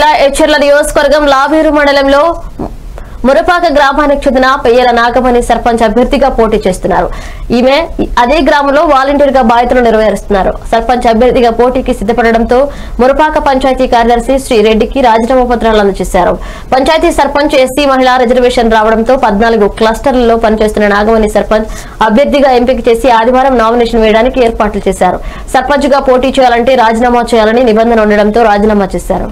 జిల్లా ఎచ్చర్ల నియోజకవర్గం లావేరు మండలంలో మురపాక గ్రామానికి చెందిన పెయ్యల నాగమణి సర్పంచ్ అభ్యర్థిగా పోటీ చేస్తున్నారు ఈమె అదే గ్రామంలో వాలంటీర్ గా బాధ్యతలు నెరవేరుస్తున్నారు సర్పంచ్ అభ్యర్థిగా పోటీకి సిద్ధపడడంతో మురపాక పంచాయతీ కార్యదర్శి శ్రీ రెడ్డికి రాజీనామా పత్రాలు అందజేశారు పంచాయతీ సర్పంచ్ ఎస్సీ మహిళా రిజర్వేషన్ రావడంతో పద్నాలుగు క్లస్టర్లలో పనిచేస్తున్న నాగమణి సర్పంచ్ అభ్యర్థిగా ఎంపిక చేసి ఆదివారం నామినేషన్ వేయడానికి ఏర్పాట్లు చేశారు సర్పంచ్ గా పోటీ చేయాలంటే రాజీనామా చేయాలని నిబంధన ఉండడంతో రాజీనామా చేశారు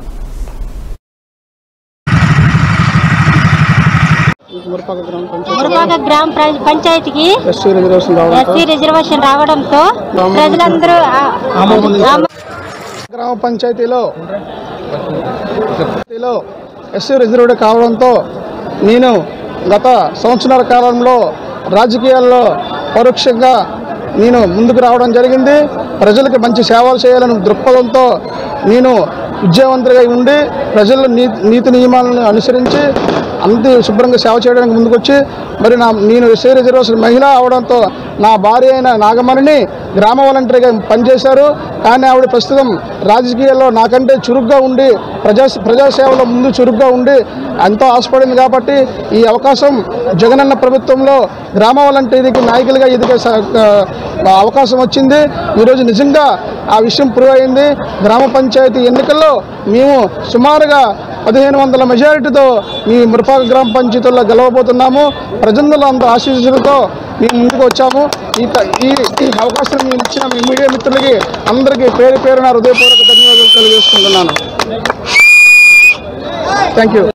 మురపాక గ్రామ పంచాయతీ మురపాక గ్రామ ప్ర- పంచాయతీకి ఎస్సీ రిజర్వేషన్ రావడంతో ఎస్సీ రిజర్వేషన్ రావడంతో ప్రజలందరూ ఆ- ఆమ- గ్రామ పంచాయతీలో పంచాయతీలో ఎస్సీ రిజర్వ్డ్ కావడంతో నేను గత సంవత్సరాల కాలంలో రాజకీయాల్లో పరోక్షంగా నేను ముందుకు రావడం జరిగింది ప్రజలకు మంచి సేవలు చేయాలని దృక్పథంతో నేను విద్యావంతుడిగా ఉండి ప్రజల నీతి నీతి నియమాలను అనుసరించి అంత శుభ్రంగా సేవ చేయడానికి ముందుకొచ్చి మరి నా నేను ఎస్సీ రిజర్వేషన్ మహిళ అవడంతో నా భార్య అయిన నాగమణిని గ్రామ వాలంటీర్గా పనిచేశారు కానీ ఆవిడ ప్రస్తుతం రాజకీయాల్లో నాకంటే చురుగ్గా ఉండి ప్రజా ప్రజాసేవలో ముందు చురుగ్గా ఉండి ఎంతో ఆశపడింది కాబట్టి ఈ అవకాశం జగనన్న ప్రభుత్వంలో గ్రామ వాలంటీర్కి నాయకులుగా ఎదిగే స- ఆ, అవకాశం వచ్చింది ఈరోజు నిజంగా ఆ విషయం ప్రూవ్ అయింది గ్రామ పంచాయతీ ఎన్నికల్లో మేము సుమారుగా పదిహేను వందల మెజారిటీతో మీ మురపాక గ్రామ పంచాయతీల్లో గెలవబోతున్నాము ప్రజల్లో అంత ఆశీస్సులతో మేము ముందుకు వచ్చాము ఈ త- ఈ ఈ అవకాశం మేము ఇచ్చిన మీ మీడియా మిత్రులకి అందరికీ పేరు పేరున హృదయపూర్వక ధన్యవాదాలు తెలియజేసుకుంటున్నాను థ్యాంక్ యూ